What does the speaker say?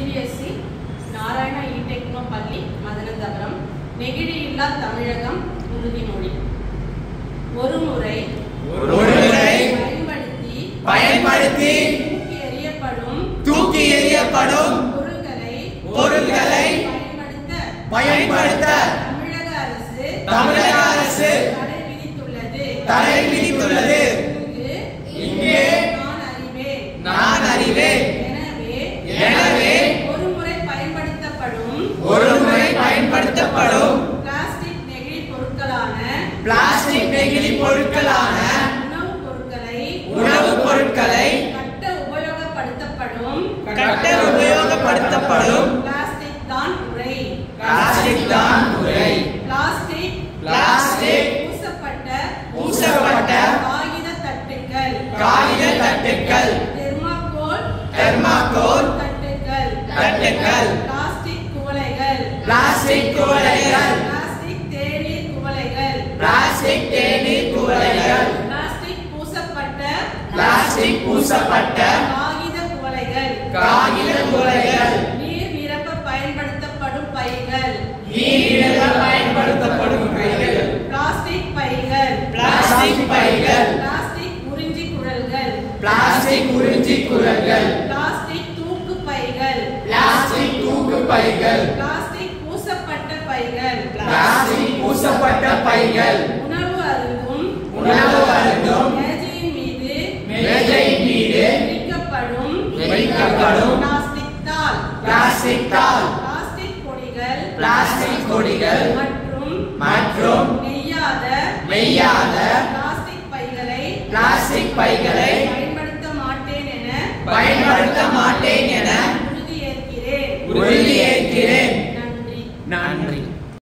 CBSE Narayana இ techno பள்ளி மதனதபுரம் நெகிழி இல்லா தமிழகம் உறுதிமொழி ஒரு முறை ஒரு முறை பயன்படுத்தி பயன்படுத்தி தூக்கி எறியப்படும் தூக்கி எறியப்படும் பொருட்களை பொருட்களை பயன்படுத்த பயன்படுத்த தமிழக அரசு தமிழக அரசு தடை விதித்துள்ளது தடை விதித்துள்ளது இங்கு இங்கே நான் அறிவேன் நான் அறிவேன் எனவே எனவே ஒரு முறை பயன்படுத்தப்படும் ஒரு முறை பயன்படுத்தப்படும் பிளாஸ்டிக் நெகிழி பொருட்களான பிளாஸ்டிக் நெகிழி பொருட்களான உணவுப் பொருட்களை உணவுப் பொருட்களை கட்ட உபயோகப்படுத்தப்படும் கட்ட உபயோகப்படுத்தப்படும் பிளாஸ்டிக் தான் உரை பிளாஸ்டிக் தான் முறை பிளாஸ்டிக் பிளாஸ்டிக் பூசப்பட்ட பூசப்பட்ட காகித தட்டுகள் காகித தட்டுக்கள் தெர்மாகோல் தெர்மாகோல் தட்டுகள் தட்டுகள் பிளாஸ்டிக் குவளைகள் பிளாஸ்டிக் குவளைகள் பிளாஸ்டிக் தேநீர் குவளைகள் பிளாஸ்டிக் தேநீர் குவளைகள் பிளாஸ்டிக் பூசப்பட்ட பிளாஸ்டிக் பூசப்பட்ட காகித குவளைகள் காகித குவளைகள் நீர் நிரப்ப பயன்படுத்தப்படும் பைகள் நீரிழ பயன்படுத்தப்படும் பைகள் பிளாஸ்டிக் பைகள் பிளாஸ்டிக் பைகள் பிளாஸ்டிக் உறிஞ்சி குழல்கள் பிளாஸ்டிக் உறிஞ்சி குழல்கள் பிளாஸ்டிக் தூக்கு பைகள் பிளாஸ்டிக் தூக்கு பைகள் பிளாஸ்டிக் பூசப்பட்ட பைகள் பிளாஸ்டிக் பூசப்பட்ட பைகள் உணவு அருந்தும் உணவு அருந்தும் மேஜையின் மீது மேஜையின் மீது வைக்கப்படும் வைக்கப்படும் பிளாஸ்டிக் தாள் பிளாஸ்டிக் தாள் பிளாஸ்டிக் கொடிகள் பிளாஸ்டிக் கொடிகள் மற்றும் மற்றும் நெய்யாத மெய்யாத பிளாஸ்டிக்